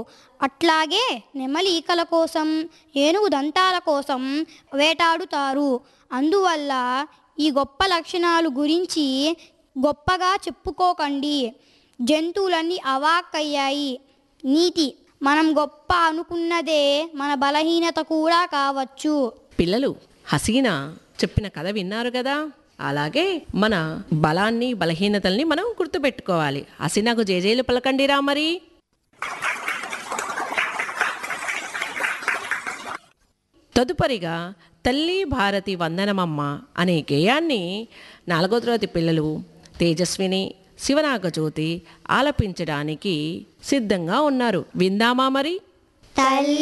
అట్లాగే నెమలి ఈకల కోసం ఏనుగు దంతాల కోసం వేటాడుతారు అందువల్ల ఈ గొప్ప లక్షణాలు గురించి గొప్పగా చెప్పుకోకండి జంతువులన్నీ అవాక్కయ్యాయి నీతి మనం గొప్ప అనుకున్నదే మన బలహీనత కూడా కావచ్చు పిల్లలు హసీనా చెప్పిన కథ విన్నారు కదా అలాగే మన బలాన్ని బలహీనతల్ని మనం గుర్తుపెట్టుకోవాలి హసీనాకు జేజేలు పలకండిరా మరి తదుపరిగా తల్లి భారతి వందనమమ్మ అనే గేయాన్ని నాలుగో తరగతి పిల్లలు తేజస్విని శివనాగజ్యోతి ఆలపించడానికి సిద్ధంగా ఉన్నారు విందామా మరి తల్లి